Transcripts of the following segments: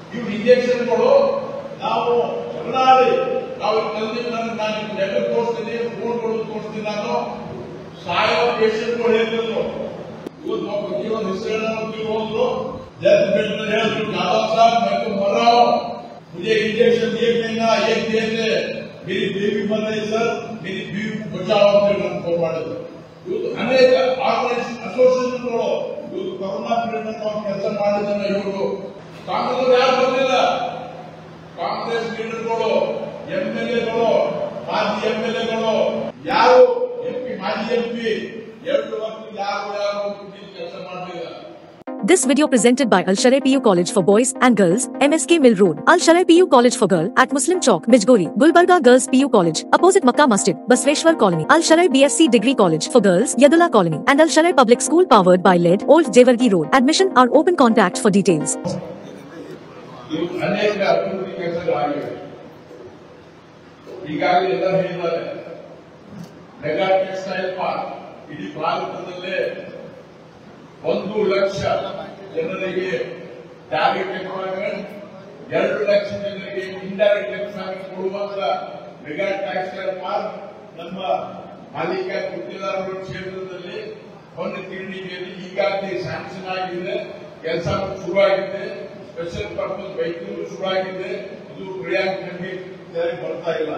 ಇವು ಇಂಜೆಕ್ಷನ್ಗಳು ನಾವು ಹೊರನಾಡಿ ನಾವು ತಂದು ನಾನು ನಾನು ನೆಲೆ ತೋರಿಸ್ತೀನಿ ಫೋನ್ಗಳು ತೋರಿಸ್ತೀನಿ ನಾನು ಸಾಯೋ ಪೇಷಂಟ್ಗಳು ಹೇಳಿದ್ರು ಇವತ್ತು ಒಬ್ಬ ಜೀವನ ಹೆಸರನ್ನು ಹೋದ್ರು डेथ बेड में है तो दादा साहब मैं तो मर रहा हूँ मुझे इंजेक्शन एक महीना एक दिन से मेरी बेबी बन रही सर मेरी बीवी बचाओ ಅಂತ ಹೇಳಿ ನಾನು ಫೋನ್ ಮಾಡಿದ್ರು ಇವತ್ತು ಅನೇಕ ಆರ್ಗನೈಸೇಷನ್ ಅಸೋಸಿಯೇಷನ್ಗಳು ಇವತ್ತು ಕೊರೋನಾ ಪೀರಿಯಡ್ ನಾವು ಕೆಲಸ ಮಾಡಿದ್ದನ್ನ ಇವರು ಕಾಂಗ್ರೆಸ್ ಯಾರು ಬಂದಿಲ್ಲ ಕಾಂಗ್ರೆಸ್ ಲೀಡರ್ಗಳು ಎಂ ಎಲ್ ಎಗಳು ಮಾಜಿ ಎಂ ಎಲ್ ಎಗಳು ಯಾರು ಎಂಪಿ ಮಾಜಿ ಎಂಪಿ ಎರಡು ವರ್ಷ ಯಾರು ಯಾರು ಕೆಲಸ ಮಾಡಲಿಲ್ಲ This video presented by Al Sharai PU College for Boys and Girls, MSK Mill Road, Al Sharai PU College for Girl at Muslim Chowk, Bijgori, Gulbarga Girls PU College, opposite Makkah Masjid, Basveshwar Colony, Al Sharai BSc Degree College for Girls, Yadula Colony, and Al Sharai Public School powered by LED, Old Jewargi Road. Admission are open contact for details. ಇವು ಅನೇಕ ಅಭಿವೃದ್ಧಿ ಕೆಲಸಗಳಾಗಿವೆ ಈಗಾಗಲೇ ಎಲ್ಲ ಹೇಳಿದ್ದಾರೆ mega textile park ಇಡೀ ಭಾರತದಲ್ಲೇ ಒಂದು ಲಕ್ಷ ಜನರಿಗೆ ಡೈರೆಕ್ಟ್ ಎಂಪ್ಲಾಯ್ಮೆಂಟ್ ಎರಡು ಲಕ್ಷ ಜನರಿಗೆ ಇಂಡೈರೆಕ್ಟ್ ಎಂಪ್ಲಾಯ್ಮೆಂಟ್ ಕೊಡುವಂತ ಮೆಗಾ ಟೆಕ್ಸ್ಟೈಲ್ ಪಾರ್ಕ್ ನಮ್ಮ ಮಾಲೀಕ ಗುತ್ತಿದಾರರ ಕ್ಷೇತ್ರದಲ್ಲಿ ಒಂದು ತಿರುಣಿಗೆಯಲ್ಲಿ ಈಗಾಗಲೇ ಸ್ಯಾಂಕ್ಷನ್ ಆಗಿದೆ ಕೆಲಸ ಶುರುವಾಗಿದೆ ಸ್ಪೆಷಲ್ ಪರ್ಪಸ್ ವೆಹಿಕಲ್ ಶುರುವಾಗಿದೆ ಇದು ಕ್ರಿಯಾತ್ಮಕ ಬರ್ತಾ ಇಲ್ಲ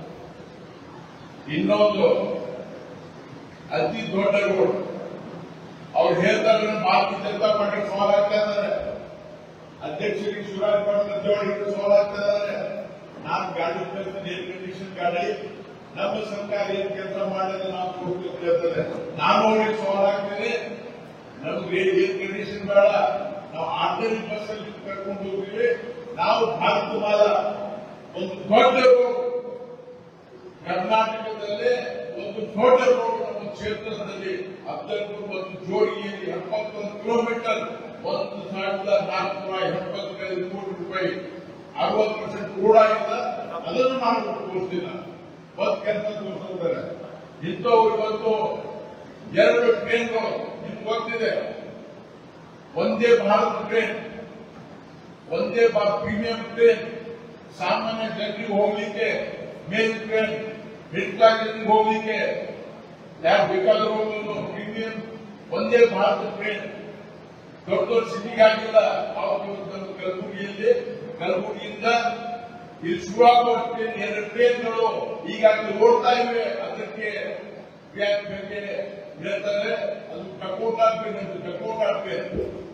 ಇನ್ನೊಂದು ಅತಿ ದೊಡ್ಡ ರೋಡ್ ಅವ್ರು ಹೇಳ್ತಾರೆ ಭಾರತೀಯ ಜನತಾ ಪಾರ್ಟಿ ಸವಾಲ್ ಆಗ್ತಾ ಇದ್ದಾರೆ ಅಧ್ಯಕ್ಷರಿಗೆ ಶಿವರಾಜ್ ಪಾಟೀಲ್ ದೇವರಿಗೆ ಸವಾಲ್ ಆಗ್ತಾ ಇದ್ದಾರೆ ನಾನು ಗಾಡಿ ಕಳಿಸ್ತೀನಿ ಏರ್ ಕಂಡೀಷನ್ ಗಾಡಿ ನಮ್ಮ ಸರ್ಕಾರ ಏನ್ ಕೆಲಸ ಮಾಡಿದ್ರೆ ನಾವು ಕೊಡ್ಬೇಕು ಹೇಳ್ತಾರೆ ನಾನು ಅವ್ರಿಗೆ ಸವಾಲ್ ಆಗ್ತೀನಿ ನಮ್ಗೆ ಏರ್ ಕಂಡೀಷನ್ ಬೇಡ ನಾವು ಆರ್ಡಿನರಿ ಬಸ್ ಅಲ್ಲಿ ಕರ್ಕೊಂಡು ಹೋಗ್ತೀವಿ ನಾವು ಭಾರತ ಮಾಲ ಒಂದು ದೊಡ್ಡ ರೋಡ್ ಕರ್ನಾಟಕದಲ್ಲೇ ಒಂದು ದೊಡ್ಡ ರೋಡ್ ನಮ್ಮ ಕ್ಷೇತ್ರದಲ್ಲಿ ಅಫ್ಜಲ್ಪುರ್ ಮತ್ತು ಜೋಡಿಯಲ್ಲಿ ಎಪ್ಪತ್ತೊಂದು ಕಿಲೋಮೀಟರ್ ಒಂದು ಸಾವಿರದ ನಾಲ್ಕುನೂರ ಎಪ್ಪತ್ತೈದು ಕೋಟಿ ರೂಪಾಯಿ ಅರವತ್ತು ಪರ್ಸೆಂಟ್ ಕೂಡ ಇಲ್ಲ ಅದನ್ನು ನಾನು ತೋರಿಸ್ತಿಲ್ಲ ಬಸ್ ಕೆಲಸ ತೋರಿಸ್ತಾರೆ ಇಂಥವು ಇವತ್ತು ಎರಡು ಟ್ರೈನ್ಗಳು ನಿಮ್ಗೆ ಗೊತ್ತಿದೆ ಒಂದೇ ಭಾರತ್ ಟ್ರೈನ್ ಒಂದೇ ಪ್ರೀಮಿಯಂ ಟ್ರೈನ್ ಸಾಮಾನ್ಯ ಜನರಿಗೆ ಹೋಗ್ಲಿಕ್ಕೆ ಮೇಲ್ ಟ್ರೈನ್ ಮಿಡ್ ಕ್ಲಾಸ್ ಜನರಿಗೆ ಹೋಗ್ಲಿಕ್ಕೆ ಯಾರು ಬೇಕಾದ್ರೂ ಹೋಗ್ಬೋದು ಪ್ರೀಮಿಯಂ ಒಂದೇ ಭಾರತ ಟ್ರೈನ್ ದೊಡ್ಡ ದೊಡ್ಡ ಸಿಟಿಗೆ ಆಗಿಲ್ಲ ಅವತ್ತು ಇವತ್ತು ಕಲಬುರಗಿಯಲ್ಲಿ ಕಲಬುರಗಿಯಿಂದ ಇಲ್ಲಿ ಶುರುವಾಗುವ ಟ್ರೈನ್ ಎರಡು ಟ್ರೈನ್ಗಳು ಈಗಾಗಲೇ ಓಡ್ತಾ ಇವೆ ಅದಕ್ಕೆ ಬ್ಯಾಂಕ್ ಬಗ್ಗೆ ಹೇಳ್ತಾರೆ ಅದು ಟಕೋಟಾ ಟ್ರೈನ್ ಅಂತ ಟಕೋಟಾ ಟ್ರೈನ್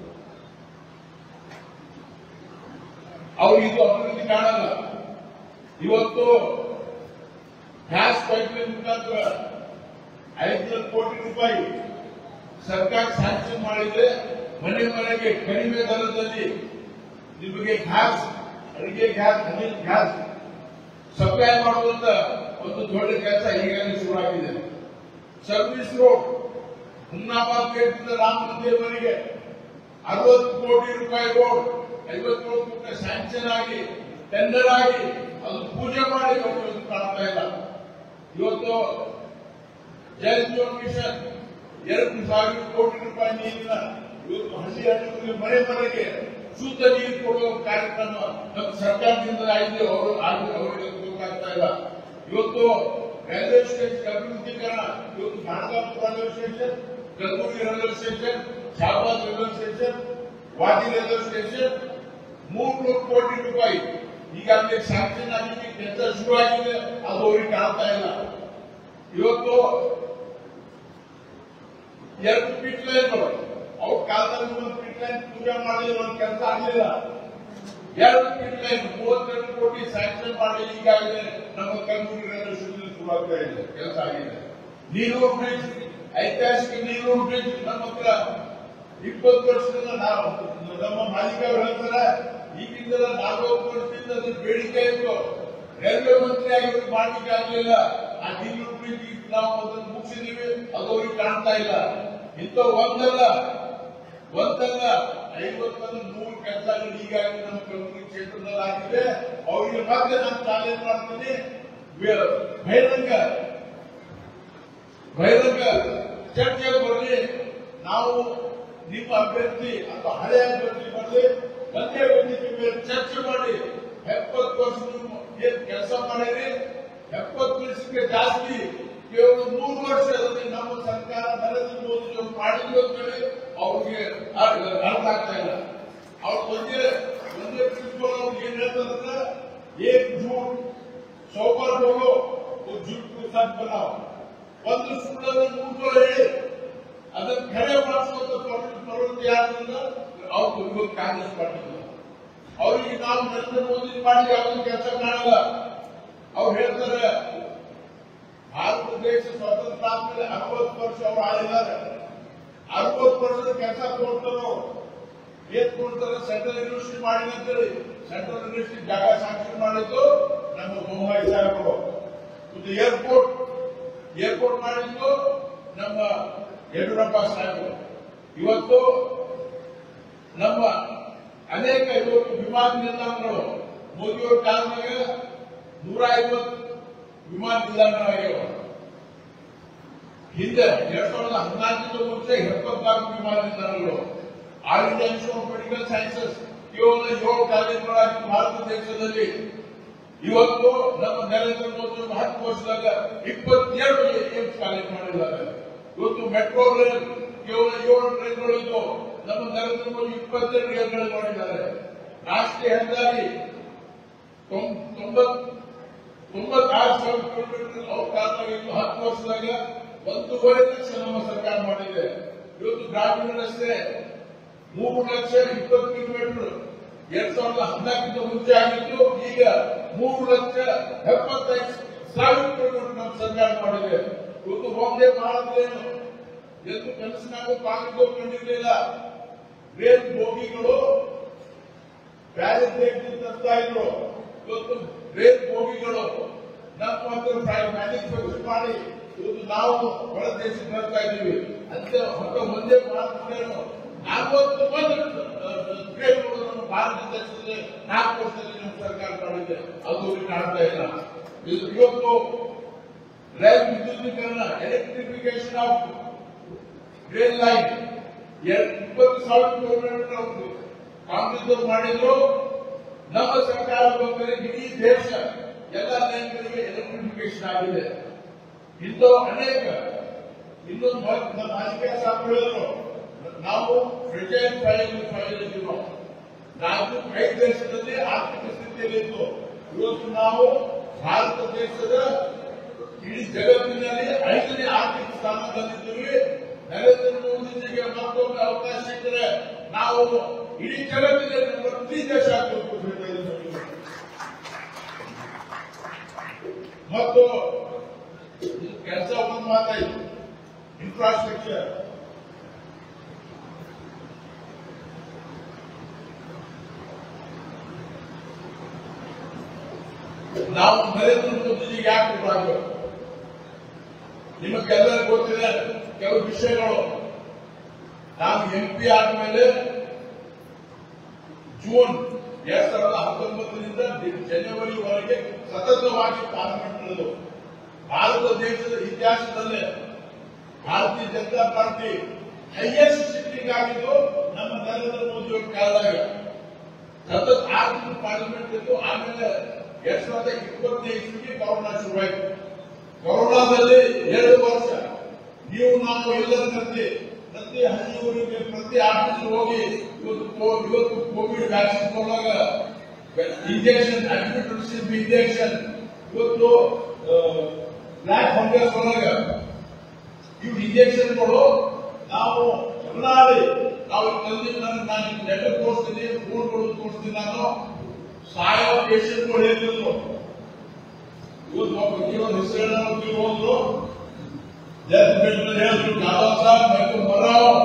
ಅವ್ರಿಗೆ ಇದು ಅಭಿವೃದ್ಧಿ ಕಾಣಲ್ಲ ಇವತ್ತು ಗ್ಯಾಸ್ ಪೈಪ್ಲೈನ್ ಮುಖಾಂತರ ಐದು ಕೋಟಿ ರೂಪಾಯಿ ಸರ್ಕಾರ ಸ್ಯಾಂಕ್ಷನ್ ಮಾಡಿದ್ರೆ ಮನೆ ಮನೆಗೆ ಕಡಿಮೆ ದರದಲ್ಲಿ ನಿಮಗೆ ಗ್ಯಾಸ್ ಅಡಿಗೆ ಗ್ಯಾಸ್ ಅನಿಲ್ ಗ್ಯಾಸ್ ಸಪ್ಲೈ ಮಾಡುವಂತ ಒಂದು ದೊಡ್ಡ ಕೆಲಸ ಈಗಾಗಲೇ ಶುರುವಾಗಿದೆ ಸರ್ವಿಸ್ ರೋಡ್ ಹುಮ್ನಾಬಾದ್ ಗೇಟ್ನಿಂದ ರಾಮ ಮಂದಿರವರೆಗೆ ಅರವತ್ತು ಕೋಟಿ ರೂಪಾಯಿ ರೋಡ್ ಐವತ್ತು ಕೋಟಿ ರೂಪಾಯಿ ಸ್ಯಾಂಕ್ಷನ್ ಆಗಿ ಟೆಂಡರ್ ಆಗಿ ಅದು ಪೂಜೆ ಮಾಡಿ ಇವತ್ತು ಕಾಣ್ತಾ ಇಲ್ಲ ಇವತ್ತು ಜಲ್ ಜೀವನ್ ಮಿಷನ್ ಎರಡು ಸಾವಿರ ಕೋಟಿ ರೂಪಾಯಿ ನೀರಿನ ಇವತ್ತು ಹಸಿ ಹಣ್ಣುಗಳಿಗೆ ಮನೆ ಮನೆಗೆ ಶುದ್ಧ ನೀರು ಕೊಡುವ ಕಾರ್ಯಕ್ರಮ ನಮ್ಮ ಸರ್ಕಾರದಿಂದ ಆಗಿದೆ ಅವರು ಆಗಿದೆ ಅವರಿಗೆ ಗೊತ್ತಾಗ್ತಾ ಇಲ್ಲ ಇವತ್ತು ರೈಲ್ವೆ ಸ್ಟೇಷನ್ ಅಭಿವೃದ್ಧೀಕರಣ ಇವತ್ತು Nadagapura railway station Kalaburagi railway station Shahabad railway station Wadi railway station ಮೂರು ಕೋಟಿ ರೂಪಾಯಿ ಈಗಾಗಲೇ ಸ್ಯಾಂಕ್ಷನ್ ಆಗಿದೆ ಕೆಲಸ ಶುರುವಾಗಿದೆ ಅದು ಅವ್ರಿಗೆ ಕಾಣ್ತಾ ಇಲ್ಲ ಇವತ್ತು ಎರಡು ಪಿಟ್ ಲೈನ್ಗಳು ಅವ್ರ ಕಾಲದಲ್ಲಿ ಒಂದು ಪಿಟ್ ಲೈನ್ ಪೂಜೆ ಮಾಡಿದ್ರೆ ಒಂದು ಕೆಲಸ ಆಗಲಿಲ್ಲ ಎರಡು ಪಿಟ್ ಲೈನ್ ಮೂವತ್ತೆರಡು ಕೋಟಿ ಸ್ಯಾಂಕ್ಷನ್ ಮಾಡಿ ಈಗಾಗಲೇ ನಮ್ಮ ಕಲಬುರಗಿ ರೈಲ್ವೆ ಸ್ಟೇಷನ್ ಶುರುವಾಗ್ತಾ ಇದೆ ಕೆಲಸ ಆಗಿದೆ ನೀರೂರು ಬ್ರಿಡ್ಜ್ ಐತಿಹಾಸಿಕ ನೀರೂರು ಬ್ರಿಡ್ಜ್ ನಮ್ಮ ಹತ್ರ ಇಪ್ಪತ್ತು ವರ್ಷದಿಂದ ನಾವು ನಮ್ಮ ಮಾಲೀಕರು ಹೇಳ್ತಾರೆ ಈಗಿಂದ ನಲವತ್ತು ವರ್ಷದಿಂದ ಅದು ಬೇಡಿಕೆ ಇತ್ತು ರೈಲ್ವೆ ಮಂತ್ರಿ ಆಗಿರೋದು ಮಾಡ್ಲಿಕ್ಕೆ ಆಗ್ಲಿಲ್ಲ ಆ ನೀರು ಬ್ರಿಡ್ಜ್ ನಾವು ಅದನ್ನು ಮುಗಿಸಿದೀವಿ ಅದು ಅವ್ರಿಗೆ ಕಾಣ್ತಾ ಇಲ್ಲ ಇಂಥ ಒಂದಲ್ಲ ಒಂದಲ್ಲ ಐವತ್ತೊಂದು ನೂರು ಕೆಲಸಗಳು ಈಗಾಗಲೇ ನಮ್ಮ ಕಲಬುರಗಿ ಕ್ಷೇತ್ರದಲ್ಲಿ ಆಗಿದೆ ಅವರಿಗೆ ಮತ್ತೆ ನಾನು ಚಾಲೆಂಜ್ ಮಾಡ್ತೀನಿ ಬೆ- ಬಹಿರಂಗ ಬಹಿರಂಗ ಚರ್ಚೆ ಬರಲಿ ನಾವು ನಿಮ್ಮ ಅಭ್ಯರ್ಥಿ ಅಥವಾ ಹಳೆ ಅಭ್ಯರ್ಥಿ ಬರಲಿ ಒಂದೇ ವೇದಿಕೆ ಮೇಲೆ ಚರ್ಚೆ ಜಾಸ್ತಿ ಕೇವಲ ಮೂರು ವರ್ಷದಲ್ಲಿ ನಮ್ಮ ಸರ್ಕಾರ ನರೇಂದ್ರ ಮೋದಿ ಅವರು ಮಾಡಿದ್ರು ಅಂತ ಹೇಳಿ ಅವ್ರಿಗೆ ಅರ್- ಅರ್ಥ ಆಗ್ತಾ ಇಲ್ಲ ಅವ್ರು ಒಂದೇ ಒಂದೇ ಪ್ರಿನ್ಸಿಪಲ್ ಅವ್ರಿಗೆ ಏನ್ ಹೇಳ್ತಾರಂದ್ರೆ ಏಕ್ ಜೂಟ್ ಸೌಕರ್ ಬೋಲೋ वो झूठ को सच बनाओ ಒಂದು ಸುಳ್ಳನ್ನು ಮೂರು ಹೇಳಿ ಅದನ್ನು ಖರೆ ಮಾಡಿಸುವಂತ ಪ್ರವೃತ್ತಿ ಯಾರಿಂದ ಅವ್ರು ಇವತ್ತು ಕಾಂಗ್ರೆಸ್ ಪಾರ್ಟಿ ಅವರಿಗೆ ನಾವು ನರೇಂದ್ರ ಮೋದಿ ಮಾಡಿ ಯಾವುದೂ ಕೆಲಸ ಮಾಡಲ್ಲ ಅವ್ರು ಹೇಳ್ತಾರೆ ಭಾರತ ದೇಶ ಸ್ವತಂತ್ರ ಆದ್ಮೇಲೆ ಅರವತ್ತು ವರ್ಷ ಅವ್ರು ಆಳಿದ್ದಾರೆ ಅರವತ್ತು ವರ್ಷದ ಕೆಲಸ ಕೊಡ್ತಾರೆ ಅವ್ರು ಏನ್ ಕೊಡ್ತಾರೆ ಸೆಂಟ್ರಲ್ ಯೂನಿವರ್ಸಿಟಿ ಮಾಡಿ ಅಂತೇಳಿ ಸೆಂಟ್ರಲ್ ಯೂನಿವರ್ಸಿಟಿ ಜಾಗ ಸಾಕ್ಷಿ ಮಾಡಿದ್ದು ನಮ್ಮ ಬೊಮ್ಮಾಯಿ ಸಾಹೇಬರು ಇದು ಏರ್ಪೋರ್ಟ್ ಏರ್ಪೋರ್ಟ್ ಮಾಡಿದ್ದು ನಮ್ಮ ಯಡಿಯೂರಪ್ಪ ಸಾಹೇಬರು ಇವತ್ತು ನಮ್ಮ ಅನೇಕ ಇವತ್ತು ವಿಮಾನ ನಿಲ್ದಾಣಗಳು ಮೋದಿಯವರ ಕಾಲದಾಗ ನೂರ ಐವತ್ತು ವಿಮಾನ ನಿಲ್ದಾಣಗಳಾಗ್ಯಾವ ಹಿಂದೆ ಎರಡ್ ಸಾವಿರದ ಹದಿನಾಲ್ಕರಿಂದ ಮುಂಚೆ ಎಪ್ಪತ್ನಾಲ್ಕು ವಿಮಾನ ನಿಲ್ದಾಣಗಳು all India institute of medical sciences ಕೇವಲ ಏಳು ಕಾಲೇಜುಗಳಾಗಿತ್ತು ಭಾರತ ದೇಶದಲ್ಲಿ ಇವತ್ತು ನಮ್ಮ ನರೇಂದ್ರ ಮೋದಿ ಅವರು ಹತ್ತು ವರ್ಷದಾಗ ಇಪ್ಪತ್ತೆರಡು ಏಮ್ಸ್ ಕಾಲೇಜ್ ಮಾಡಿದ್ದಾರೆ ಇವತ್ತು ಮೆಟ್ರೋ ರೈಲ್ ಕೇವಲ ಏಳು ಟ್ರೈನ್ಗಳಿದ್ದು ನಮ್ಮ ನರೇಂದ್ರ ಮೋದಿ ಇಪ್ಪತ್ತೆರಡು ರೈಲ್ಗಳು ಮಾಡಿದ್ದಾರೆ ರಾಷ್ಟ್ರೀಯ ಹೆದ್ದಾರಿ ತೊಂ- ತೊಂಬತ್ ತೊಂಬತ್ತಾರು ಸಾವಿರ ಕಿಲೋಮೀಟರ್ ಅವ್ರ ಕಾಲದಾಗ ಇತ್ತು ಹತ್ತು ವರ್ಷದಾಗ ಒಂದೂವರೆ ಲಕ್ಷ ನಮ್ಮ ಸರ್ಕಾರ ಮಾಡಿದೆ ಇವತ್ತು ಗ್ರಾಮೀಣ ರಸ್ತೆ ಮೂರು ಲಕ್ಷ ಇಪ್ಪತ್ತು ಕಿಲೋಮೀಟರ್ ಎರಡ್ ಸಾವಿರದ ಹದಿನಾಲ್ಕರಿಂದ ಮುಂಚೆ ಆಗಿತ್ತು ಈಗ ಮೂರು ಲಕ್ಷ ಎಪ್ಪತ್ತೈದು ಸಾವಿರ ಕಿಲೋಮೀಟರ್ ನಮ್ಮ ಸರ್ಕಾರ ಮಾಡಿದೆ ಇವತ್ತು ಒಂದೇ ಭಾರತ ಏನು ಎಂದು ಕನಸಿನಾಗ ಕಾಂಗ್ರೆಸ್ ಕಂಡಿರಲಿಲ್ಲ ರೇಲ್ ಬೋಗಿಗಳು ಬ್ಯಾರೆ ದೇಶದಿಂದ ತರ್ತಾ ಇದ್ರು ಇವತ್ತು ರೇಲ್ ಬೋಗಿಗಳು ನಮ್ಮ ಹತ್ರ ಮ್ಯಾನುಫ್ಯಾಕ್ಚರ್ ಮಾಡಿ ಇವತ್ತು ನಾವು ಹೊರ ದೇಶಕ್ಕೆ ತರ್ತಾ ಇದ್ದೀವಿ ಅಂತ ಹೊಸ ಒಂದೇ ಭಾರತದೇನು ನಲವತ್ತು ಮಂದಿ ಟ್ರೈನ್ಗಳು ನಮ್ಮ ಭಾರತ ದೇಶದಲ್ಲಿ ನಾಲ್ಕು ವರ್ಷದಲ್ಲಿ ನಮ್ಮ ಸರ್ಕಾರ ಮಾಡಿದೆ ಅದು ಇಲ್ಲಿ ಕಾಣ್ತಾ ಇಲ್ಲ ಇದು ಇವತ್ತು ರೈಲ್ ವಿದ್ಯುದೀಕರಣ ಎಲೆಕ್ಟ್ರಿಫಿಕೇಶನ್ ಆಫ್ ರೇಲ್ ಲೈನ್ ಇಪ್ಪತ್ತು ಸಾವಿರ ಕಿಲೋಮೀಟರ್ ಅವ್ರು ಕಾಂಗ್ರೆಸ್ ಅವರು ಮಾಡಿದ್ರು ನಮ್ಮ ಸರ್ಕಾರ ಬಂದರೆ ಇಡೀ ದೇಶ ಎಲ್ಲ ಲೈನ್ಗಳಿಗೆ ಎಲೆಕ್ಟ್ರಿಫಿಕೇಶನ್ ಆಗಿದೆ ಇಂದು ಅನೇಕ ಇನ್ನೊಂದು ಮಾತು ನಮ್ಮ ರಾಜಕೀಯ ಸಾಕು ಹೇಳಿದ್ರು ನಾವು ಫ್ರೆಜೈಲ್ ಫೈಲ್ ಫೈಲ್ ಇದ್ದೀವಿ ನಾವು ಕೈ ದೇಶದಲ್ಲಿ ಆರ್ಥಿಕ ಸ್ಥಿತಿಯಲ್ಲಿ ಇತ್ತು ಇವತ್ತು ನಾವು ಭಾರತ ದೇಶದ ಇಡೀ ಜಗತ್ತಿನಲ್ಲಿ ಐದನೇ ಆರ್ಥಿಕ ಸ್ಥಾನದಲ್ಲಿದ್ದೀವಿ ನರೇಂದ್ರ ಮೋದಿಜಿಗೆ ಮತ್ತೊಮ್ಮೆ ಅವಕಾಶ ಸಿಕ್ಕರೆ ನಾವು ಇಡೀ ಜಗತ್ತಿನಲ್ಲಿ ನಂಬರ್ ತ್ರೀ ದೇಶ ಆಗಬೇಕು ಮತ್ತು ಕೆಲಸ ಒಂದು ಮಾತಾಯ್ತು ಇನ್ಫ್ರಾಸ್ಟ್ರಕ್ಚರ್ ನಾವು ನರೇಂದ್ರ ಮೋದಿಜಿಗೆ ಯಾಕೆ ಕೊಡಬೇಕು ನಿಮಗೆಲ್ಲರಿಗೂ ಗೊತ್ತಿದೆ ಕೆಲವು ವಿಷಯಗಳು ನಾನು ಎಂ ಪಿ ಆದ್ಮೇಲೆ ಜೂನ್ ಎರಡ್ ಸಾವಿರದ ಹತ್ತೊಂಬತ್ತರಿಂದ ಜನವರಿವರೆಗೆ ಸತತವಾಗಿ ಪಾರ್ಲಿಮೆಂಟ್ ನಡೆದು ಭಾರತ ದೇಶದ ಇತಿಹಾಸದಲ್ಲೇ ಭಾರತೀಯ ಜನತಾ ಪಾರ್ಟಿ ಹೈಯೆಸ್ಟ್ ಸಿಟ್ಟಿಂಗ್ ಆಗಿದ್ದು ನಮ್ಮ ನರೇಂದ್ರ ಮೋದಿ ಅವರ ಕಾಲದಾಗ ಸತತ ಆರು ತಿಂಗಳು ಪಾರ್ಲಿಮೆಂಟ್ ಇತ್ತು ಆಮೇಲೆ ಎರಡ್ ಸಾವಿರದ ಇಪ್ಪತ್ತನೇ ಇಸ್ವಿಗೆ ಕೊರೋನಾ ಶುರುವಾಯಿತು ಕೊರೋನಾದಲ್ಲಿ ಎರಡು ವರ್ಷ ನೀವು ನಾವು ಎಲ್ಲರ ಪ್ರತಿ ಪ್ರತಿ ಹಳ್ಳಿಯವರಿಗೆ ಪ್ರತಿ ಆಫೀಸ್ ಹೋಗಿ ಇವತ್ತು ಕೋ- ಇವತ್ತು ಕೋವಿಡ್ ವ್ಯಾಕ್ಸಿನ್ ಕೊಡುವಾಗ ಇಂಜೆಕ್ಷನ್ ಅಡ್ಮಿಟ್ ರಿಸೀವ್ ಇಂಜೆಕ್ಷನ್ ಇವತ್ತು ಬ್ಲಾಕ್ ಫಂಗಸ್ ಒಳಗ ಇವು ಇಂಜೆಕ್ಷನ್ಗಳು ನಾವು ಎಲ್ಲಾಡಿ ನಾವು ತಂದಿ ನಾನು ನಾನು ಲೆಟರ್ ತೋರಿಸ್ತೀನಿ ಫೋನ್ಗಳು ತೋರಿಸ್ತೀನಿ ನಾನು ಸಾಯೋ ಪೇಷಂಟ್ಗಳು ಹೇಳಿದ್ರು ಇವತ್ತು ಒಬ್ಬ ಜೀವನ ಹೆಸರು ಹೋದ್ರು डेथ बेड में है तो दादा साहब मैं तो मर रहा हूं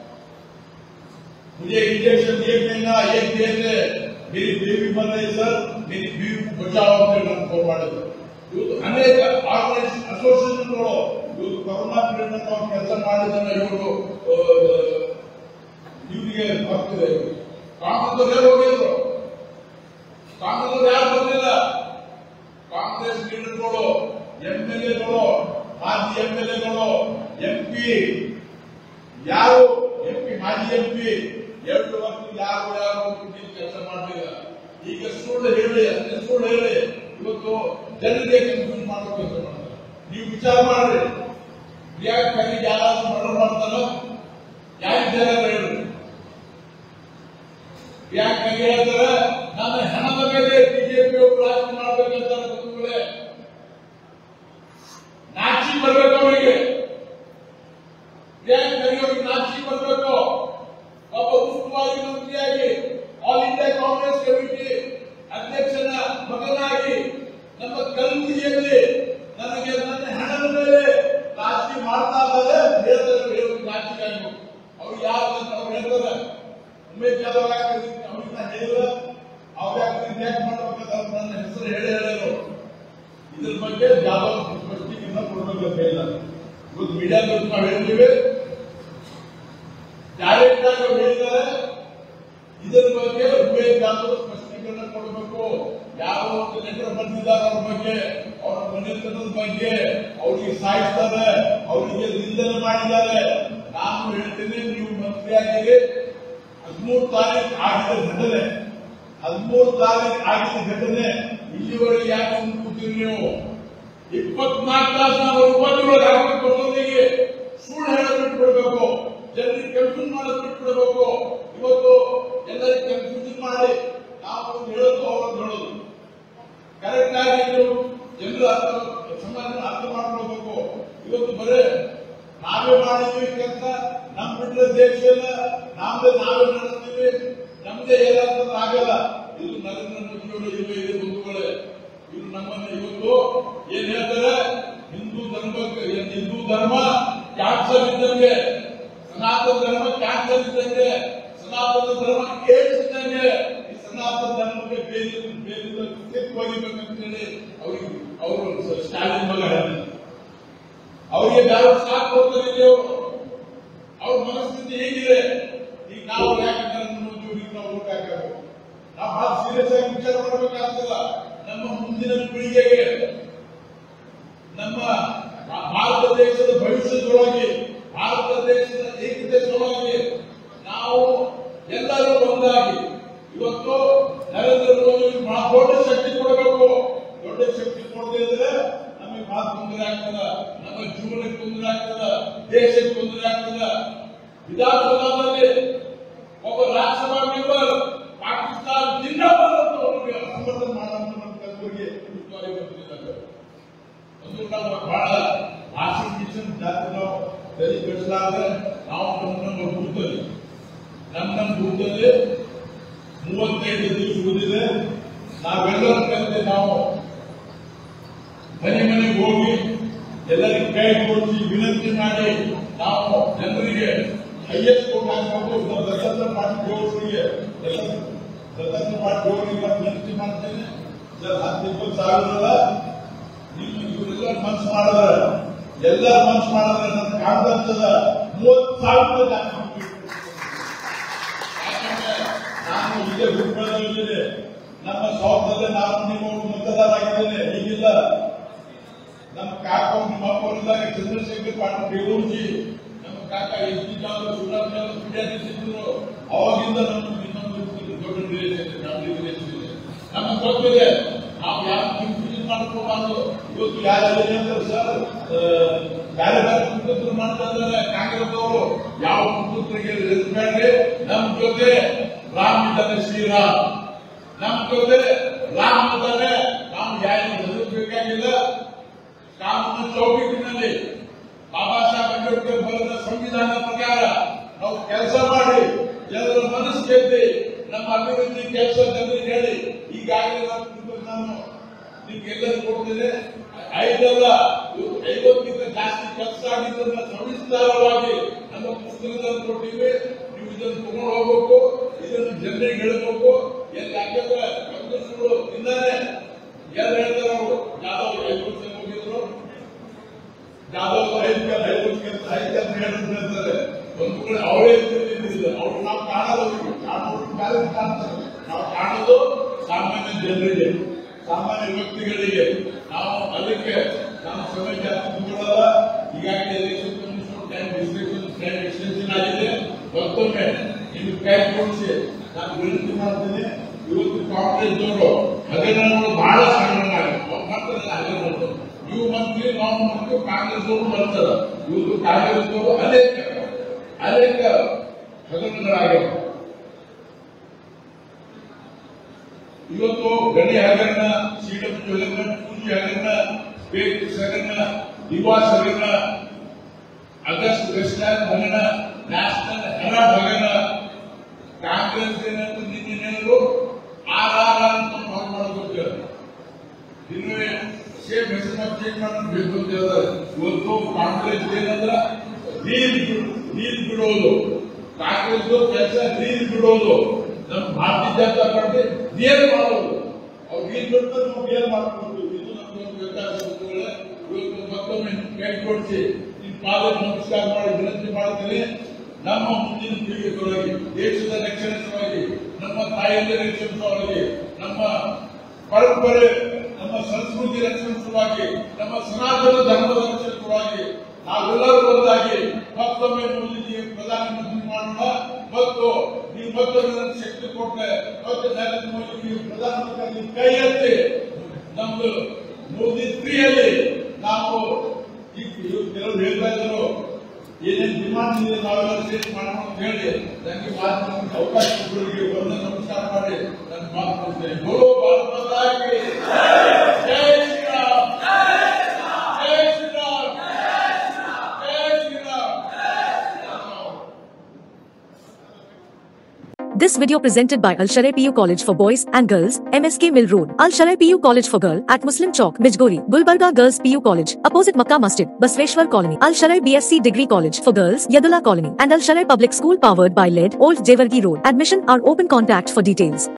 मुझे इंजेक्शन एक महीना एक दे दे मेरी बेबी मर रही सर मेरी बीवी को बचाओ ಅಂತ ನಾನು ಫೋನ್ ಮಾಡಿದ್ರು ಇವತ್ತು ಅನೇಕ ಆರ್ಗನೈಸೇಷನ್ ಅಸೋಸಿಯೇಷನ್ಗಳು ಇವತ್ತು ಕೊರೋನಾ ಪೀರಿಯಡ್ ನಾವು ಕೆಲಸ ಮಾಡಿದ್ದನ್ನ ಇವರು ಇವರಿಗೆ ಬರ್ತಿದೆ ಕಾಂಗ್ರೆಸ್ ಯಾರು ಹೋಗಿದ್ರು ಕಾಂಗ್ರೆಸ್ ಯಾರು ಬಂದಿಲ್ಲ ಕಾಂಗ್ರೆಸ್ ಲೀಡರ್ಗಳು ಎಂ ಎಲ್ ಎಗಳು ಮಾಜಿ ಎಂ ಎಲ್ ಎಗಳು ಎಂಪಿ ಯಾರು ಎಂಪಿ ಮಾಜಿ ಎಂಪಿ ಎರಡು ವರ್ಷ ಯಾರು ಯಾರು ಕೆಲಸ ಮಾಡಲಿಲ್ಲ ಈಗ ಸುಳ್ಳು ಹೇಳಿ ಅಂದ್ರೆ ಸುಳ್ಳು ಹೇಳಿ ಇವತ್ತು ಜನರಿಗೆ ಕನ್ಫ್ಯೂಸ್ ಮಾಡೋ ಕೆಲಸ ಮಾಡ್ತಾರೆ ನೀವು ವಿಚಾರ ಮಾಡ್ರಿ ಯಾಕೆ ಕೈಗೆ ಯಾರಾದ್ರೂ ಮರ್ಡರ್ ಮಾಡ್ತಾರೋ ಯಾಕೆ ಜನ ಹೇಳ್ರಿ ಯಾಕೆ ಕೈ ಹೇಳ್ತಾರೆ ನನ್ನ ಹಣದ ಮೇಲೆ ಬಿಜೆಪಿ ಅವರು ರಾಜಕೀಯ ಮಾಡ್ಬೇಕಂತ ಬಂಧುಗಳೇ ನಾಚಿ ಬರ್ಬೇಕು ಅವರಿಗೆ ಯಾಕೆ ಕೈಯವ್ರಿಗೆ ನಾಚಿ ಬರ್ಬೇಕು ಒಬ್ಬ ಉಸ್ತುವಾರಿ ಮಂತ್ರಿಯಾಗಿ ಆಲ್ ಇಂಡಿಯಾ ಕಾಂಗ್ರೆಸ್ ಕಮಿಟಿ ಅಧ್ಯಕ್ಷನ ಮಗನಾಗಿ ನಮ್ಮ ಕಲಬುರಗಿಯಲ್ಲಿ ನನಗೆ ನನ್ನ ಹಣದ ಮೇಲೆ ರಾಜಕೀಯ ಮಾಡ್ತಾ ಇದ್ದಾರೆ ಅಂತ ಹೇಳ್ತಾರೆ ಹೇಳೋದು ನಾಚಿಕೆ ಆಗ್ಬೇಕು ಅವ್ರು ಯಾರು ಅಂತ ಅವ್ರು ಹೇಳ್ತಾರೆ ಉಮೇಶ್ ಯಾದವ್ ಯಾಕೆ ಅವ್ರಿಗೆ ನಾನು ಹೇಳಿಲ್ಲ ಅವ್ರು ಯಾಕೆ ಯಾಕೆ ಮಾಡ್ಬೇಕಂತ ಅವ್ರು ನನ್ನ ಹೆಸರು ಹೇಳಿ ಹೇಳಿದ್ರು ಇದ್ರ ಬಗ್ಗೆ ಜಾದವ್ ಸ್ಪಷ್ಟೀಕರಣ ಕೊಡ್ಬೇಕಂತ ಹೇಳಿಲ್ಲ ಇವತ್ತು ಮೀಡಿಯಾದಲ್ಲಿ ನಾವು ಹೇಳ್ತೀವಿ ಡೈರೆಕ್ಟ್ ಆಗಿ ಅವ್ರು ಹೇಳಿದ್ದಾರೆ ಇದರ ಬಗ್ಗೆ ಉಮೇಶ್ ಜಾಧವ್ ಸ್ಪಷ್ಟೀಕರಣ ಕೊಡಬೇಕು ಯಾವ ಒಂದು ಲೆಟರ್ ಬಂದಿದ್ದಾರೆ ಅವ್ರ ಬಗ್ಗೆ ಅವರ ಮನೆತನದ ಬಗ್ಗೆ ಅವ್ರಿಗೆ ಸಾಯಿಸ್ತಾರೆ ಅವರಿಗೆ ನಿಂದನೆ ಮಾಡಿದ್ದಾರೆ ನಾನು ಹೇಳ್ತೀನಿ ನೀವು ಮಂತ್ರಿಯಾಗಿರಿ ಹದಿಮೂರು ತಾರೀಕು ಆಗಿದ ಘಟನೆ ಹದಿಮೂರು ತಾರೀಕು ಆಗಿದ ಘಟನೆ ಇಲ್ಲಿವರೆಗೆ ಯಾಕೆ ಮುಂದೆ ಕೂತೀರಿ ನೀವು ಇಪ್ಪತ್ನಾಲ್ಕು ತಾಸು ನಾವು ಉಪಾಧಿಗಳು ಹಾಕಬೇಕು ಅನ್ನೋದಿಗೆ ಸುಳ್ಳು ಹೇಳೋದು ಬಿಟ್ಬಿಡ್ಬೇಕು ಜನರಿಗೆ ಕನ್ಫ್ಯೂಸ್ ಮಾಡೋದು ಬಿಟ್ಬಿಡ್ಬೇಕು ಇವತ್ತು ಎಲ್ಲರಿಗೆ ಕನ್ಫ್ಯೂಷನ್ ಮಾಡಿ ನಾವು ಒಂದು ಹೇಳೋದು ಅವ್ರದ್ದು ಹೇಳೋದು ಕರೆಕ್ಟ್ ಆಗಿ ನೀವು ಜನರು ಅರ್ಥ ಸಮಾಜ ಅರ್ಥ ಮಾಡ್ಕೊಳ್ಬೇಕು ಇವತ್ತು ಬರೇ ನಾವೇ ಮಾಡಿದ್ವಿ ಕೆಲಸ ನಮ್ ಬಿಟ್ಟರೆ ದೇಶ ಇಲ್ಲ ನಮ್ದೇ ನಾವೇ ನಡೆಸ್ತೀವಿ ನಮ್ದೇ ಏನಾಗ್ತದೆ ಆಗಲ್ಲ ಇದು ನರೇಂದ್ರ ಮೋದಿಯವರು ಇರುವ ಇದೆ ಬಂಧುಗಳೇ ಇದು ನಮ್ಮನ್ನು ಇವತ್ತು ಏನ್ ಹೇಳ್ತಾರೆ ಹಿಂದೂ ಧರ್ಮಕ್ಕೆ ಏನ್ ಹಿಂದೂ ಧರ್ಮ ಕ್ಯಾನ್ಸರ್ ಇದ್ದಂಗೆ ಸನಾತನ ಧರ್ಮ ಕ್ಯಾನ್ಸರ್ ಇದ್ದಂಗೆ ಸನಾತನ ಧರ್ಮ ಏಡ್ಸ್ ಇದ್ದಂಗೆ ಈ ಸನಾತನ ಧರ್ಮಕ್ಕೆ ಬೇರೆ ಬೇರೆ ಕಿತ್ತು ಒಗಿಬೇಕಂತೇಳಿ ಅವ್ರಿಗೆ ಅವರು ಸ್ಟಾಲಿನ್ ಮಗ ಹೇಳಿದ್ರು ಅವರಿಗೆ ಯಾರು ಸಾಥ್ ಕೊಡ್ತಾರೆ ಅವರು ಅವ್ರ ಮನಸ್ಥಿತಿ ಹೇಗಿದೆ ಈಗ ನಾವು ಯಾಕೆ ನರೇಂದ್ರ ಮೋದಿ ಅವರಿಗೆ ನಾವು ಓಟ್ ಹಾಕಬೇಕು ನಾವು ಬಹಳ ಸೀರಿಯಸ್ ಆಗಿ ವಿಚಾರ ಮಾಡಬೇಕಾಗ್ತದ ನಮ್ಮ ಮುಂದಿನ ಪೀಳಿಗೆಗೆ ನಮ್ಮ ಭಾ- ಭಾರತ ದೇಶದ ಭವಿಷ್ಯದೊಳಗೆ ಭಾರತ ದೇಶದ ಏಕತೆ ಸಲುವಾಗಿ ನಾವು ಎಲ್ಲರೂ ಒಂದಾಗಿ ಇವತ್ತು ನರೇಂದ್ರ ಮೋದಿ ಅವರಿಗೆ ಬಹಳ ದೊಡ್ಡ ಶಕ್ತಿ ಕೊಡಬೇಕು ದೊಡ್ಡ ಶಕ್ತಿ ಕೊಡದೇ ಇದ್ರೆ ನಮಗೆ ಬಹಳ ತೊಂದರೆ ಆಗ್ತದ ನಮ್ಮ ಜೀವನಕ್ಕೆ ತೊಂದರೆ ಆಗ್ತದ ದೇಶಕ್ಕೆ ತೊಂದರೆ ಆಗ್ತದ ವಿಧಾನಸೌಧದಲ್ಲಿ ಒಬ್ಬ ರಾಜ್ಯಸಭಾ ಮೆಂಬರ್ ಪಾಕಿಸ್ತಾನ ಜಿಂದಾಬಾದ್ ಅಂತ ಅವರಿಗೆ ಸಮರ್ಥನೆ ಮಾಡುವಂತವರಿಗೆ ಉಸ್ತುವಾರಿ ಬಂದಿದ್ದಾರೆ ಒಂದು ನಾವು ಬಹಳ ಆಸೆ ಕಿಚನ್ ಜಾತಿ ನಾವು ತಲೆ ಕೆಡಿಸಲಾದ್ರೆ ನಾವು ನಮ್ಮ ನಮ್ಮ ಬೂತಲ್ಲಿ ನಮ್ಮ ನಮ್ಮ ಬೂತಲ್ಲಿ ಮೂವತ್ತೈದು ದಿವಸ ಉಳಿದಿದೆ ನಾವೆಲ್ಲರ ಕಲಿತೆ ನಾವು ಮನೆ ಮನೆಗೆ ಹೋಗಿ ಎಲ್ಲರಿಗೆ ಕೈ ಕೊಡಿಸಿ ವಿನಂತಿ ಮಾಡಿ ನಾವು ಜನರಿಗೆ ಹೈಯೆಸ್ಟ್ ಕೋಟ್ ಹಾಕಬೇಕು ದತ್ತತ್ರ ಪಾರ್ಟಿ ದೇವರಿಗೆ ಎಲ್ಲ ದತ್ತತ್ರ ಪಾರ್ಟಿ ದೇವರಿಗೆ ನಾನು ವಿನಂತಿ ಮಾಡ್ತೇನೆ ಸರ್ ಹತ್ತು ಇಪ್ಪತ್ತು ಸಾವಿರ ನೀವು ಇವರೆಲ್ಲ ಮನ್ಸು ಮಾಡಿದ್ರೆ ಎಲ್ಲ ಮನ್ಸು ಮಾಡಿದ್ರೆ ನನ್ನ ಕಾಣ್ತದ ಮೂವತ್ತು ಸಾವಿರ ರೂಪಾಯಿ ಜಾಸ್ತಿ ಮಾಡ್ಬೇಕು. ಯಾಕಂದ್ರೆ ನಾನು ಇಲ್ಲೇ ಹುಡುಕಿದ್ದೇನೆ ನಮ್ಮ ಸೌಧದಲ್ಲಿ ನಾನು ನಿಮ್ಮ ಮತದಾರ ಆಗಿದ್ದೇನೆ ಈಗಿಲ್ಲ ನಮ್ಮ ಕಾಕ ನಿಮ್ಮ ಅಪ್ಪನಿದ್ದಾಗ ಚಂದ್ರಶೇಖರ್ ಪಾಟೀಲ್ ಬೇರೂರ್ಜಿ ನಮ್ಮ ಕಾಕ ಎಸ್ ಟಿ ಜಾಧವ್ ಶಿವರಾಜ್ ಜಾಧವ್ ಪೀಡಿಯಾಗಿದ್ರು ಅವಾಗಿಂದ ನಮ್ಮ ಇನ್ನೊಂದು ದೊಡ್ಡ ರಿಲೇಷನ್ ನಮ್ಮ ರಿಲೇಷನ್ ಇದೆ ನಮಗೆ ಗೊತ್ತಿದೆ ನಾವು ಯಾರು ಕನ್ಫ್ಯೂಷನ್ ಮಾಡ್ಕೋಬಾರ್ದು ಇವತ್ತು ಯಾರು ಹೇಳ್ತಾರೆ ಸರ್ ಬೇರೆ ಬೇರೆ ಕುತಂತ್ರ ಮಾಡ್ತಾ ಇದ್ದಾರೆ ಕಾಂಗ್ರೆಸ್ ಅವರು ಯಾವ ಕುತಂತ್ರಿಗೆ ಬೇಡ್ರಿ ನಮ್ ಜೊತೆ ರಾಮ್ ಇದ್ದಾನೆ ಶ್ರೀರಾಮ್ ನಮ್ ಜೊತೆ ರಾಮ್ ಇದ್ದಾನೆ ನಾವು ಯಾರು ಹೆದರ್ಬೇಕಾಗಿಲ್ಲ ಕಾನೂನು ಚೌಕಟ್ಟಿನಲ್ಲಿ ಬಾಬಾ ಸಾಹೇಬ್ ಅಂಬೇಡ್ಕರ್ ಬರೆದ ಸಂವಿಧಾನ ಪ್ರಕಾರ ನಾವು ಕೆಲಸ ಮಾಡಿ ಜನರ ಮನಸ್ಸು ಗೆದ್ದಿ ನಮ್ಮ ಅಭಿವೃದ್ಧಿ ಕೆಲಸ ಜನರಿಗೆ ಹೇಳಿ ಈಗಾಗಲೇ ನಾವು ತಿಳ್ಕೊಂಡು ನಾನು ನಿಮ್ಗೆಲ್ಲರೂ ಕೊಡ್ತೇನೆ ಐದಲ್ಲ ಇವ್ರು ಐವತ್ತಕ್ಕಿಂತ ಜಾಸ್ತಿ ಕೆಲಸ ಆಗಿದ್ದನ್ನ ಸವಿಸ್ತಾರವಾಗಿ ನಮ್ಮ ಪುಸ್ತಕದಲ್ಲಿ ಕೊಟ್ಟಿವಿ ನೀವು ಇದನ್ನು ತಗೊಂಡು ಹೋಗ್ಬೇಕು ಇದನ್ನು ಜನರಿಗೆ ಹೇಳಬೇಕು ಎಲ್ಲಿ ಯಾಕಂದ್ರೆ ಕಾಂಗ್ರೆಸ್ಗಳು ಇಂದಾನೆ ಎಲ್ಲ ಹೇಳ್ತಾರೆ ಅವರು ಯಾವ್ದೋ ಐದು ವರ್ಷ ಹೋಗಿದ್ರು ಯಾವ್ದೋ ಐದು ಕೆಲ ಐದು ವರ್ಷ ಕೆಲಸ ಐದು ಕೆಲಸ ಹೇಳಿದ್ರು ಹೇಳ್ತಾರೆ ಒಂದು ಕಡೆ ಅವರೇ ಇರ್ತಿದ್ರು ಅವ್ರು ನಾವು ಕಾಣೋದು ಅವ್ರಿಗೆ. ಕಾಣೋರು ಬ್ಯಾಲೆನ್ಸ್ ಕಾಣ್ತಾರೆ ನಾವು ಕಾಣೋದು ಸಾಮಾನ್ಯ ಜನರಿಗೆ ಸಾಮಾನ್ಯ ವ್ಯಕ್ತಿಗಳಿಗೆ ನಾವು ಅದಕ್ಕೆ ನಾವು ಸಮಯ ಜಾಸ್ತಿ ತಗೊಳ್ಳಲ್ಲ ಈಗಾಗಲೇ ಎಲೆಕ್ಷನ್ ಕಮಿಷನ್ ಟೈಮ್ ಡಿಸ್ಟ್ರಿಕ್ಷನ್ ಟೈಮ್ ಎಕ್ಸ್ಟೆನ್ಷನ್ ಆಗಿದೆ ಮತ್ತೊಮ್ಮೆ ನಿಮ್ಗೆ ಕೈ ಕೊಡಿಸಿ ನಾನು ವಿನಂತಿ ಮಾಡ್ತೇನೆ ಇವತ್ತು ಕಾಂಗ್ರೆಸ್ ಅವರು ಹಗರಣಗಳು ಬಹಳ ಸಣ್ಣ ಮಾಡ್ತಾರೆ ಹಗರಣಗಳು ನೀವು ಮಂತ್ರಿ ನಾವು ಮತ್ತು ಕಾಂಗ್ರೆಸ್ ಅವರು ಬರ್ತದ ಇವತ್ತು ಕಾಂಗ್ರೆಸ್ ಅವರು ಅನೇಕ ಅನೇಕ ಹಗರಣಗಳಾಗ್ಯಾವ ಇವತ್ತು ಗಣಿ ಹಗರಣ ಸಿಡಬ್ಲ್ಯೂ ಹಗರಣ ಪೂಜಿ ಹಗರಣ ಸ್ಪೇಸ್ ಹಗರಣ ನಿವಾಸ್ ಹಗರಣ ಆಗಸ್ಟ್ ವೆಸ್ಟರ್ನ್ ಹಗರಣ ನ್ಯಾಷನಲ್ ಹೆರಾಲ್ಡ್ ಹಗರಣ ಕಾಂಗ್ರೆಸ್ ಏನಂತ ನಿನ್ನೆ ಹೇಳಿದ್ರು ಆರ್ ಆರ್ ಆರ್ ಅಂತ ಫಾರ್ಮ್ ಮಾಡೋದಕ್ಕೆ ಇನ್ನು ಸೇಮ್ ಹೆಸರು ಚೇಂಜ್ ಮಾಡೋದು ಬೇಕು ಅಂತ ಹೇಳಿದ್ರೆ ಇವತ್ತು ಕಾಂಗ್ರೆಸ್ ಏನಂದ್ರ ನೀರ್ ಬಿಡು- ನೀರ್ ಬಿಡೋದು ಕಾಂಗ್ರೆಸ್ ಕೆಲಸ ನೀರ್ ಬಿಡೋದು ನಮ್ಮ ಭಾರತೀಯ ಜನತಾ ಪಾರ್ಟಿ ನೀರು ಮಾಡೋದು ಅವ್ರು ನೀರ್ ಬಿಡ್ತಾರೆ ನಾವು ಏನ್ ಮಾಡ್ಕೊಂಡು ಇದು ನಮ್ಗೊಂದು ವ್ಯತ್ಯಾಸ ಬಂಧುಗಳೇ. ಇವತ್ತು ಮತ್ತೊಮ್ಮೆ ಕೈ ಕೊಡಿಸಿ ಈ ಪಾದ ನಮಸ್ಕಾರ ಮಾಡಿ ವಿನಂತಿ ಮಾಡ್ತೀನಿ ನಮ್ಮ ಮುಂದಿನ ಪೀಳಿಗೆ ಸಲುವಾಗಿ ದೇಶದ ರಕ್ಷಣೆ ಸಲುವಾಗಿ ನಮ್ಮ ತಾಯಿಯ ರಕ್ಷಣೆ ಸಲುವಾಗಿ ನಮ್ಮ ಪರಂಪರೆ ನಮ್ಮ ಸಂಸ್ಕೃತಿ ರಕ್ಷಣೆ ಸಲುವಾಗಿ ನಮ್ಮ ಸನಾತನ ಧರ್ಮದ ರಕ್ಷಣೆ ಸಲುವಾಗಿ ನಾವೆಲ್ಲರೂ ಒಂದಾಗಿ ಮತ್ತೊಮ್ಮೆ ಮೋದಿಜಿಗೆ ಪ್ರಧಾನಮಂತ್ರಿ ಮಾಡೋಣ ಮತ್ತು ನೀವು ಮತ್ತೊಮ್ಮೆ ನನಗೆ ಶಕ್ತಿ ಕೊಟ್ಟರೆ ಮತ್ತೆ ನರೇಂದ್ರ ಮೋದಿ ಪ್ರಧಾನಮಂತ್ರಿ ಕೈ ಎತ್ತಿ ನಮ್ದು ಮೋದಿ ತ್ರೀಯಲ್ಲಿ ನಾವು ಈ ಕೆಲವರು ಹೇಳ್ತಾ ಇದ್ರು ಏನೇನು ಡಿಮಾಂಡ್ ಇದೆ ನಾವೆಲ್ಲ ಸೇರಿ ಮಾಡೋಣ ಅಂತ ಹೇಳಿ ನನಗೆ ಮಾತನಾಡಕ್ಕೆ ಅವಕಾಶ ಕೊಡೋರಿಗೆ ಒಂದು ನಮಸ್ಕಾರ ಮಾಡಿ ನನ್ನ ಮಾತು ಮುಗಿಸ್ತೇನೆ. ಬೋಲೋ ಭಾರತ್ ಮಾತಾ ಕಿ ಜೈ ಶ್ರೀರಾಮ್ ಜೈ ಶ್ರೀರಾಮ್ ಜೈ Shriram This video presented by Al Sharai PU College for Boys and Girls, MSK Mill Road, Al Sharai PU College for Girl at Muslim Chowk, Bijgori, Gulbarga Girls PU College, opposite Makkah Masjid, Basveshwar Colony, Al Sharai BSc Degree College for Girls, Yadula Colony, and Al Sharai Public School powered by LED, Old Jewargi Road. Admission are open contact for details.